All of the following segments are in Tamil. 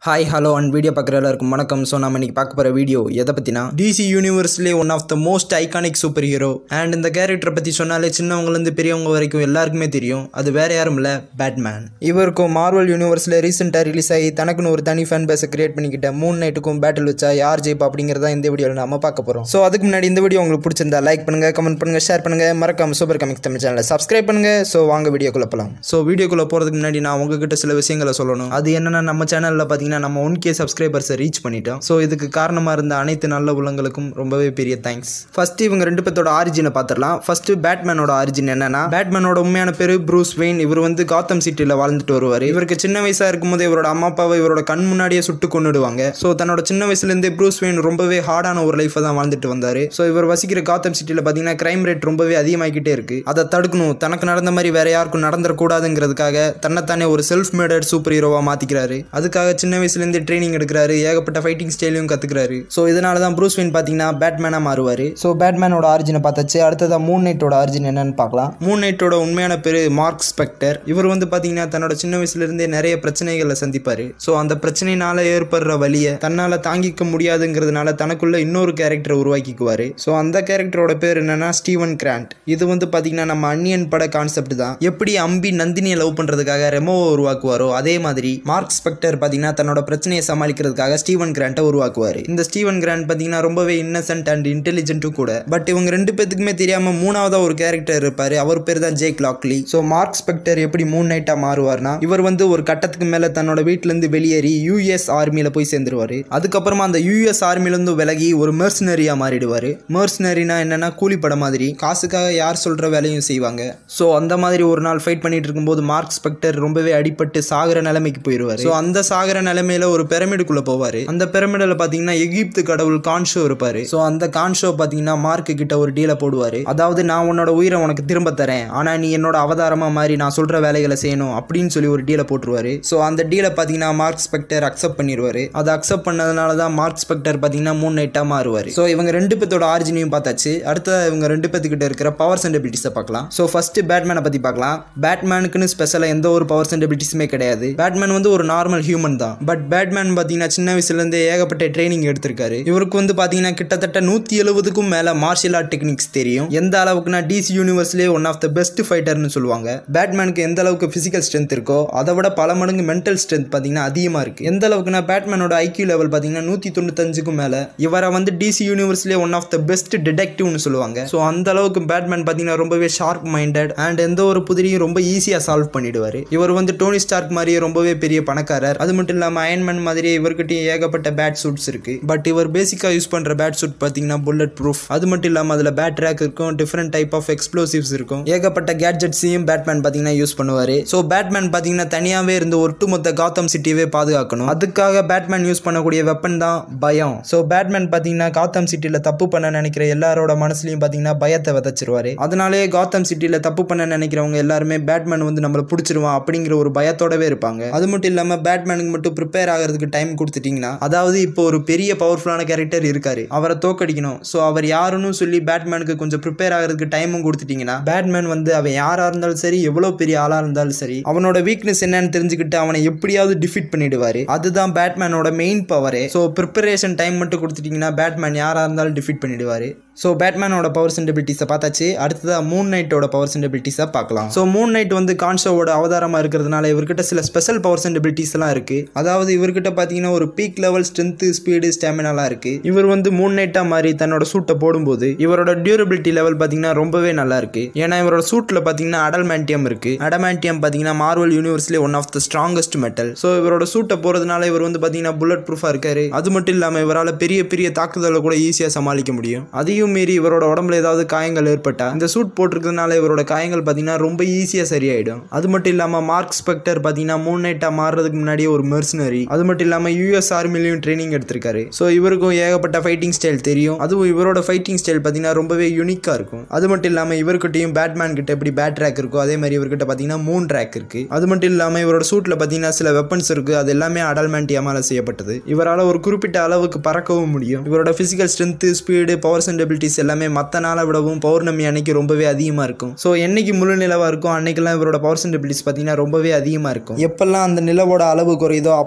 ஹாய் ஹலோ அண்ட் வீடியோ பார்க்குற எல்லாருக்கும் வணக்கம் ஸோ நம்ம இன்னைக்கு பார்க்க போகிற வீடியோ எதை பற்றினா டிசி யூனிவர்ஸ்லேயே one of the most iconic super hero and இந்த கேரக்டரை பற்றி சொன்னாலே சின்னவங்கலேருந்து பெரியவங்க வரைக்கும் எல்லாருக்குமே தெரியும் அது வேற யாரும் இல்லை பேட்மேன் இவருக்கும் மார்வல் யூனிவர்ஸில் ரீசெண்டாக ரிலீஸ் ஆகி தனக்குன்னு ஒரு தனி ஃபேன் பேஸை கிரியேட் பண்ணிக்கிட்ட மூணு நைட்டுக்கும் பேட்டில் வச்சா யார் ஜெயிப்பா அப்படிங்கிறத இந்த வீடியோவில் நம்ம பார்க்க போகிறோம் ஸோ அதுக்கு முன்னாடி இந்த வீடியோ உங்களுக்கு பிடிச்சிருந்தா லைக் பண்ணுங்கள் கமெண்ட் பண்ணுங்கள் ஷேர் பண்ணுங்கள் மறக்காம சூப்பர் கமிக்ஸ் தமிழ் சேனலை சப்ஸ்கிரைப் பண்ணுங்கள் ஸோ வாங்க வீடியோக்குள்ளே போகலாம் ஸோ வீடியோக்குள்ளே போகிறதுக்கு முன்னாடி நான் உங்ககிட்ட சில விஷயங்களை சொல்லணும் அது என்னென்னா நம்ம சேனலில் பார்த்தீங்கன்னா நம்ம ஒன் கே சப்ஸ்கிரைபர்ஸை ரீச் பண்ணிட்டோம் ஸோ இதுக்கு காரணமாக இருந்த அனைத்து நல்ல உள்ளங்களுக்கும் ரொம்பவே பெரிய தேங்க்ஸ் ஃபர்ஸ்ட் இவங்க ரெண்டு பேர்த்தோட ஆரிஜினை பார்த்துடலாம் ஃபர்ஸ்ட் பேட்மேனோட ஆரிஜின் என்னன்னா பேட்மேனோட உண்மையான பேரு ப்ரூஸ் வெயின் இவர் வந்து காத்தம் சிட்டியில் வாழ்ந்துட்டு வருவார் இவருக்கு சின்ன வயசாக இருக்கும்போது இவரோட அம்மா அப்பாவை இவரோட கண் முன்னாடியே சுட்டு கொண்டுடுவாங்க ஸோ தன்னோட சின்ன வயசுலேருந்தே ப்ரூஸ் வெயின் ரொம்பவே ஹார்டான ஒரு லைஃப்பை தான் வாழ்ந்துட்டு வந்தார் ஸோ இவர் வசிக்கிற காத்தம் சிட்டியில் பார்த்தீங்கன்னா கிரைம் ரேட் ரொம்பவே அதிகமாகிக்கிட்டே இருக்கு அதை தடுக்கணும் தனக்கு நடந்த மாதிரி வேற யாருக்கும் நடந்துடக்கூடாதுங்கிறதுக்காக தன்னைத்தானே ஒரு செல்ஃப் மேடட் சூப்பர் ஹீரோவாக மாற்றிக்கிறாரு அதுக்காக சின்ன வயசுலேருந்தே ட்ரைனிங் எடுக்கிறாரு ஏகப்பட்ட ஃபைட்டிங் ஸ்டைலையும் கற்றுக்கிறாரு ஸோ இதனால தான் ப்ரூஸ் வெயின் பார்த்தீங்கன்னா பேட்மேனாக மாறுவார் ஸோ பேட்மேனோட ஆரிஜினை பார்த்தாச்சு அடுத்ததாக மூன் நைட்டோட ஆரிஜின் என்னன்னு பார்க்கலாம் மூன் நைட்டோட உண்மையான பேர் மார்க் ஸ்பெக்டர் இவர் வந்து பார்த்தீங்கன்னா தன்னோட சின்ன வயசுலேருந்தே நிறைய பிரச்சனைகளை சந்திப்பார் ஸோ அந்த பிரச்சனைனால ஏற்படுற வழியை தன்னால் தாங்கிக்க முடியாதுங்கிறதுனால தனக்குள்ள இன்னொரு கேரக்டரை உருவாக்கிக்குவார் ஸோ அந்த கேரக்டரோட பேர் என்னன்னா ஸ்டீவன் கிராண்ட் இது வந்து பார்த்தீங்கன்னா நம்ம அன்னியன் பட கான்செப்ட் தான் எப்படி அம்பி நந்தினியை லவ் பண்ணுறதுக்காக ரெமோவை உருவாக்குவாரோ அதே மாதிரி மார்க் ஸ்பெக்டர் பார்த்தீங்கன்னா தன்னோட பிரச்சனையை சமாளிக்கிறதுக்காக ஸ்டீவன் கிராண்ட்டை உருவாக்குவார் இந்த ஸ்டீவன் கிராண்ட் பார்த்தீங்கன்னா ரொம்பவே இன்னசென்ட் அண்ட் இன்டெலிஜென்ட்டும் கூட பட் இவங்க ரெண்டு பேத்துக்குமே தெரியாமல் மூணாவதாக ஒரு கேரக்டர் இருப்பார் அவர் பேர் தான் Jake Lockley so Marc Spector எப்படி மூன் நைட்டாக மாறுவார்னா இவர் வந்து ஒரு கட்டத்துக்கு மேலே தன்னோட வீட்டிலேருந்து வெளியேறி யூஎஸ் ஆர்மியில் போய் சேர்ந்துருவார் அதுக்கப்புறமா அந்த யூஎஸ் ஆர்மிலேருந்து விலகி ஒரு மெர்சனரியாக மாறிடுவார் மெர்சனரினா என்னன்னா கூலிப்பட மாதிரி காசுக்காக யார் சொல்கிற வேலையும் செய்வாங்க ஸோ அந்த மாதிரி ஒரு நாள் ஃபைட் பண்ணிட்டு இருக்கும்போது மார்க் ஸ்பெக்டர் ரொம்பவே அடிபட்டு சாகிற நிலைமைக்கு போயிடுவார் ஸோ அந்த சாகிற நிலைமையில ஒரு பிரமிடுக்குள்ளே போவார் அந்த பிரமிடில் பார்த்தீங்கன்னா எகிப்து கடவுள் கான்ஷோ இருப்பார் ஸோ அந்த கான்ஷோ பார்த்தீங்கன்னா மார்க்கு கிட்ட ஒரு டீலை போடுவார் அதாவது நான் உன்னோட உயிரை உனக்கு திரும்ப தரேன் ஆனால் நீ என்னோட அவதாரமாக மாதிரி நான் சொல்கிற வேலைகளை செய்யணும் அப்படின்னு சொல்லி ஒரு டீலை போட்டுருவாரு ஸோ அந்த டீலை பார்த்தீங்கன்னா மார்க் ஸ்பெக்டர் அக்செப்ட் பண்ணிடுவாரு அதை அக்செப்ட் பண்ணதுனால தான் மார்க் ஸ்பெக்டர் பார்த்தீங்கன்னா மூணு நைட்டாக மாறுவார் ஸோ இவங்க ரெண்டு பேர்த்தோட ஆரிஜினையும் பார்த்தாச்சு அடுத்தது இவங்க ரெண்டு பேர்த்துக்கிட்ட இருக்கிற பவர்ஸ் அண்ட் எபிலிட்டிஸை பார்க்கலாம் ஸோ ஃபர்ஸ்ட் பேட்மேனை பற்றி பார்க்கலாம் பேட்மேனுக்குன்னு ஸ்பெஷலாக எந்த ஒரு பவர்ஸ் அண்ட் எபிலிட்டிஸுமே கிடையாது பேட்மேன் வந்து ஒரு நார்மல் ஹியூமன் தான் பட் பேட்மேன் பார்த்தீங்கன்னா சின்ன வயசுலேருந்தே ஏகப்பட்ட ட்ரைனிங் எடுத்திருக்காரு இவருக்கு வந்து பார்த்தீங்கன்னா கிட்டத்தட்ட நூற்றி எழுபதுக்கும் மேலே மார்ஷியல் ஆர்ட் டெக்னிக்ஸ் தெரியும் எந்த அளவுக்குனா டிசி யூனிவர்ஸ்லேயே ஒன் ஆஃப் த பெஸ்ட் ஃபைட்டர்னு சொல்லுவாங்க பேட்மேனுக்கு எந்த அளவுக்கு ஃபிசிக்கல் ஸ்ட்ரென்த் இருக்கோ அதை விட பல மடங்கு மென்டல் ஸ்ட்ரென்த் பார்த்தீங்கன்னா அதிகமாக இருக்குது எந்த அளவுக்குனா பேட்மேனோட ஐக்யூ லெவல் பார்த்தீங்கன்னா நூற்றி தொண்ணூத்தஞ்சுக்கும் மேலே இவரை வந்து டிசி யூனிவர்ஸ்லேயே ஒன் ஆஃப் த பெஸ்ட் டிடெக்டிவ்னு சொல்லுவாங்க ஸோ அந்த அளவுக்கு பேட்மேன் பார்த்தீங்கன்னா ரொம்பவே ஷார்ப் மைண்டட் அண்ட் எந்த ஒரு புதிரியும் ரொம்ப ஈஸியாக சால்வ் பண்ணிடுவார் இவர் வந்து டோனி ஸ்டார்க் மாதிரியே ரொம்பவே பெரிய பணக்காரர் அது மட்டும் இல்லாமல் அயன்மேன் மாதிரியே இவர்கிட்டயும் ஏகப்பட்ட பேட் சூட்ஸ் இருக்கு பட் இவர் பேசிக்காக யூஸ் பண்ணுற பேட் சூட் பார்த்தீங்கன்னா புல்லட் ப்ரூஃப் அது மட்டும் இல்லாமல் அதில் பேட் ட்ராக் இருக்கும் டிஃப்ரெண்ட் டைப் ஆஃப் எக்ஸ்ப்ளோசிவ்ஸ் இருக்கும் ஏகப்பட்ட கேட்ஜெட்ஸையும் பேட்மேன் பார்த்தீங்கன்னா யூஸ் பண்ணுவார் ஸோ பேட்மேன் பார்த்தீங்கன்னா தனியாகவே இருந்து ஒட்டுமொத்த காத்தம் சிட்டியவே பாதுகாக்கணும் அதுக்காக பேட்மேன் யூஸ் பண்ணக்கூடிய வெப்பன் தான் பயம் ஸோ பேட்மேன் பார்த்தீங்கன்னா காத்தம் சிட்டியில் தப்பு பண்ண நினைக்கிற எல்லாரோட மனசுலையும் பார்த்தீங்கன்னா பயத்தை விதைச்சிருவாரு அதனாலே காத்தம் சிட்டியில் தப்பு பண்ண நினைக்கிறவங்க எல்லாருமே பேட்மேன் வந்து நம்மளை பிடிச்சிருவான் அப்படிங்கிற ஒரு பயத்தோடவே இருப்பாங்க அது மட்டும் இல்லாமல் பேட்மேனுக்கு மட்டும் ப்ரிப்பேர் ஆகிறதுக்கு டைம் கொடுத்துட்டீங்கன்னா அதாவது இப்போ ஒரு பெரிய பவர்ஃபுல்லான கேரக்டர் இருக்காரு அவரை தோக்கடிக்கணும் ஸோ அவர் யாருன்னு சொல்லி பேட்மேனுக்கு கொஞ்சம் ப்ரிப்பேர் ஆகிறதுக்கு டைமும் கொடுத்துட்டீங்கன்னா பேட்மேன் வந்து அவன் யாராக இருந்தாலும் சரி எவ்வளோ பெரிய ஆளாக இருந்தாலும் சரி அவனோட வீக்னஸ் என்னன்னு தெரிஞ்சுக்கிட்டு அவனை எப்படியாவது டிஃபீட் பண்ணிடுவாரு அதுதான் பேட்மேனோட மெயின் பவரே ஸோ ப்ரிப்பரேஷன் டைம் மட்டும் கொடுத்துட்டீங்கன்னா பேட்மேன் யாராக இருந்தாலும் டிஃபீட் பண்ணிடுவாரு ஸோ பேட்மேனோட பவர் அண்ட் எபிலிட்டிஸை பார்த்தாச்சு அடுத்ததாக மூன் நைட்டோட பவர்ஸ் அண்ட் எபிலிட்டிஸை பார்க்கலாம் ஸோ மூன் நைட் வந்து கான்ஷோவோட அவதாரமாக இருக்கிறதுனால இவர்கிட்ட சில ஸ்பெஷல் பவர்ஸ் அண்ட் எபிலிட்டிஸ்லாம் இருக்குது அதாவது இவர்கிட்ட பார்த்தீங்கன்னா ஒரு பீக் லெவல் ஸ்ட்ரென்த்து ஸ்பீடு ஸ்டாமினாலாம் இருக்குது இவர் வந்து மூன் நைட்டாக மாதிரி தன்னோட சூட்டை போடும்போது இவரோட டியூரபிலிட்டி லெவல் பார்த்தீங்கன்னா ரொம்பவே நல்லா இருக்கு ஏன்னா இவரோட சூட்டில் பார்த்தீங்கன்னா அடல்மேண்டியம் இருக்குது அடமேண்டியம் பார்த்தீங்கன்னா மார்வல் யூனிவர்ஸ்லேயே one of the strongest metal so இவரோட சூட்டை போகிறதுனால இவர் வந்து பார்த்தீங்கன்னா புல்லட் ப்ரூஃபாக இருக்காரு அது மட்டும் இல்லாமல் இவரால் பெரிய பெரிய தாக்குதலை கூட ஈஸியாக சமாளிக்க முடியும் அதையும் மீறி இவரோட உடம்புல ஏதாவது காயங்கள் ஏற்பட்டா இந்த சூட் போட்டிருக்கிறதுனால இவரோட காயங்கள் பார்த்தீங்கன்னா ரொம்ப ஈஸியாக சரியாயிடும் அது மட்டும் இல்லாமல் மார்க் ஸ்பெக்டர் பார்த்தீங்கன்னா மூன் நைட்டாக மாறுறதுக்கு முன்னாடியே ஒரு மெர்சனரி அது மட்டும் இல்லாமல் யூஎஸ் ஆர்மிலையும் ட்ரைனிங் எடுத்திருக்காரு ஸோ இவருக்கும் ஏகப்பட்ட ஃபைட்டிங் ஸ்டைல் தெரியும் அதுவும் இவரோட ஃபைட்டிங் ஸ்டைல் பார்த்தீங்கன்னா ரொம்பவே யூனிக்காக இருக்கும் அது மட்டும் இல்லாமல் இவர்கிட்டையும் பேட்மேன் கிட்ட எப்படி பேட் ட்ராக் இருக்கோ அதே மாதிரி இவர்கிட்ட பார்த்தீங்கன்னா மூன் ட்ராக் இருக்கு அது மட்டும் இல்லாமல் இவரோட சூட்டில் பார்த்தீங்கன்னா சில வெப்பன்ஸ் இருக்கு அது எல்லாமே அடல்மேண்டியமால செய்யப்பட்டது இவரால் ஒரு குறிப்பிட்ட அளவுக்கு பறக்கவும் முடியும் இவரோட physical strength speed powers and abilities எல்லாமே மற்ற நாளை விடவும் பௌர்ணமி அன்னைக்கு ரொம்பவே அதிகமாக இருக்கும் ஸோ என்னைக்கு முழு நிலவாக இருக்கும் அன்னைக்கெல்லாம் இவரோட பவர் அண்ட் எபிலிட்டிஸ் பார்த்தீங்கன்னா ரொம்பவே அதிகமாக இருக்கும் எப்பெல்லாம் அந்த நிலவோட அளவு குறையுதோ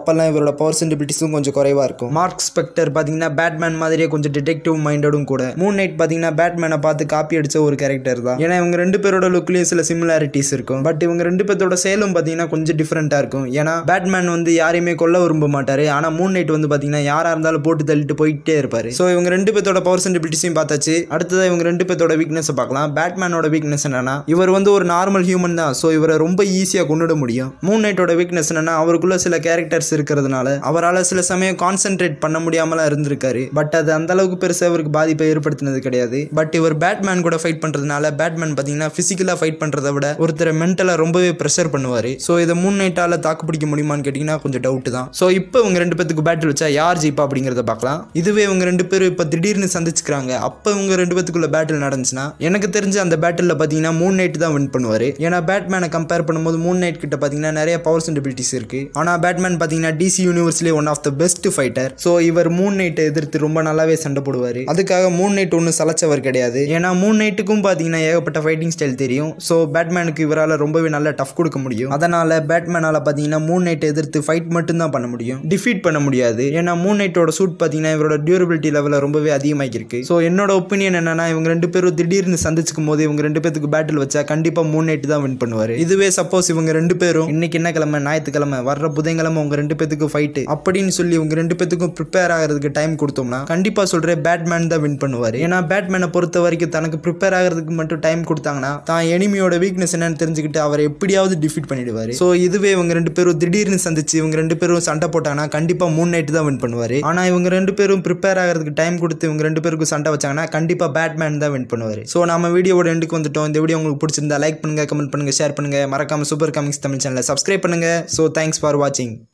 அப்பெல்லாம் இவரோட பவர் சென்டிபிலிட்டிஸும் கொஞ்சம் குறைவாக இருக்கும் மார்க் ஸ்பெக்டர் பார்த்தீங்கன்னா பேட்மேன் மாதிரியே கொஞ்சம் டிடெக்டிவ் மைண்டடும் கூட மூன் நைட் பார்த்தீங்கன்னா பேட்மேனை பார்த்து காப்பி அடிச்ச ஒரு கேரக்டர் தான் ஏன்னா இவங்க ரெண்டு பேரோட லுக்லேயும் சில சிமிலாரிட்டிஸ் இருக்கும் பட் இவங்க ரெண்டு பேர்த்தோட செயலும் பார்த்தீங்கன்னா கொஞ்சம் டிஃப்ரெண்ட்டாக இருக்கும் ஏன்னா பேட்மேன் வந்து யாரையுமே கொல்ல விரும்ப மாட்டாரு ஆனால் மூன் நைட் வந்து பார்த்தீங்கன்னா யாராக இருந்தாலும் போட்டு தள்ளிட்டு போயிட்டே இருப்பாரு ஸோ இவங்க ரெண்டு பேர்த்தோட பவர் சென்டிபிலிட்டிஸையும் பார்த்தாச்சு அடுத்ததாக இவங்க ரெண்டு பேர்த்தோட வீக்னஸை பார்க்கலாம் பேட்மேனோட வீக்னஸ் என்னன்னா இவர் வந்து ஒரு நார்மல் ஹியூமன் தான் ஸோ இவரை ரொம்ப ஈஸியாக கொண்டுட முடியும் மூன் நைட்டோட வீக்னஸ் என்னன்னா அவருக்குள்ள சில கேரக்டர்ஸ் இருக்கிறதுனால அவரால் சில சமயம் கான்சென்ட்ரேட் பண்ண முடியாமலாம் இருந்திருக்காரு பட் அது அந்த அளவுக்கு பெருசாக இவருக்கு பாதிப்பை ஏற்படுத்தினது கிடையாது பட் இவர் பேட்மேன் கூட ஃபைட் பண்ணுறதுனால பேட்மேன் பார்த்தீங்கன்னா ஃபிசிக்கலாக ஃபைட் பண்ணுறதை விட ஒருத்தரை மென்டலாக ரொம்பவே ப்ரெஷர் பண்ணுவார் ஸோ இதை மூன் நைட்டால் தாக்கு பிடிக்க முடியுமான்னு கேட்டிங்கன்னா கொஞ்சம் டவுட் தான் ஸோ இப்போ இவங்க ரெண்டு பேத்துக்கு பேட்டில் வச்சா யார் ஜெயிப்பா அப்படிங்கிறத பார்க்கலாம் இதுவே இவங்க ரெண்டு பேரும் இப்போ திடீர்னு சந்திச்சுக்கிறாங்க அப்போ இவங்க ரெண்டு பேத்துக்குள்ள பேட்டில் நடந்துச்சுன்னா எனக்கு தெரிஞ்ச அந்த பேட்டில் பார்த்தீங்கன்னா மூன் நைட் தான் வின் பண்ணுவார் ஏன்னா பேட்மேனை கம்பேர் பண்ணும்போது மூன் நைட் கிட்ட பார்த்தீங்கன்னா நிறைய பவர் சென்டிபிலிட்டிஸ் இருக்கு ஆனால் பேட்மேன் பார்த்தீங்கன்னா டிசி யூனிவர்ஸ்லேயே one of the best fighter so இவர் மூன் நைட்டை எதிர்த்து ரொம்ப நல்லாவே சண்டை போடுவார் அதுக்காக மூன் நைட் ஒன்றும் சலைச்சவர் கிடையாது ஏன்னா மூன் நைட்டுக்கும் பார்த்தீங்கன்னா ஏகப்பட்ட ஃபைட்டிங் ஸ்டைல் தெரியும் ஸோ பேட்மேனுக்கு இவரால் ரொம்பவே நல்ல டஃப் கொடுக்க முடியும் அதனால பேட்மேனால பார்த்தீங்கன்னா மூன் நைட்டை எதிர்த்து ஃபைட் மட்டும் தான் பண்ண முடியும் டிஃபீட் பண்ண முடியாது ஏன்னா மூன் நைட்டோட சூட் பார்த்தீங்கன்னா இவரோட டியூரபிலிட்டி லெவலில் ரொம்பவே அதிகமாகிருக்கு ஸோ என்னோட ஒப்பீனியன் என்னன்னா இவங்க ரெண்டு பேரும் திடீர்னு சந்திச்சுக்கும் போது இவங்க ரெண்டு பேத்துக்கு பேட்டில் வச்சா கண்டிப்பாக மூன் நைட் தான் வின் பண்ணுவார் இதுவே சப்போஸ் இவங்க ரெண்டு பேரும் இன்னைக்கு என்ன கிழமை ஞாயிற்றுக்கிழமை வர்ற புதன்கிழமை உங்க ரெண்டு பேத்துக்கு ஃபைட்டு அப்படின்னு சொல்லி உங்க ரெண்டு பேத்துக்கும் ப்ரிப்பேர் ஆகிறதுக்கு டைம் கொடுத்தோம்னா கண்டிப்பாக சொல்கிறேன் பேட்மேன் தான் வின் பண்ணுவார் ஏன்னா பேட்மேனை பொறுத்த வரைக்கும் தனக்கு ப்ரிப்பேர் ஆகிறதுக்கு மட்டும் டைம் கொடுத்தாங்கன்னா தான் எனிமியோட வீக்னஸ் என்னன்னு தெரிஞ்சுக்கிட்டு அவரை எப்படியாவது டிஃபீட் பண்ணிடுவார் ஸோ இதுவே இவங்க ரெண்டு பேரும் திடீர்னு சந்திச்சு இவங்க ரெண்டு பேரும் சண்டை போட்டாங்கன்னா கண்டிப்பாக மூன் நைட் தான் வின் பண்ணுவார் ஆனால் இவங்க ரெண்டு பேரும் ப்ரிப்பேர் ஆகிறதுக்கு டைம் கொடுத்து இவங்க ரெண்டு பேருக்கும் சண்டை வச்சாங்கன்னா கண்டிப்பாக பேட்மேன் தான் வின் பண்ணுவார் ஸோ நம்ம வீடியோவோட எண்டுக்கு வந்துட்டோம் இந்த வீடியோ உங்களுக்கு பிடிச்சிருந்தா லைக் பண்ணுங்க கமெண்ட் பண்ணுங்க ஷேர் பண்ணுங்க மறக்காம சூப்பர் காமிக்ஸ் தமிழ் சேனலை சப்ஸ்கிரைப் பண்ணுங்க ஸோ தேங்க்ஸ் ஃபார் வாட்சிங்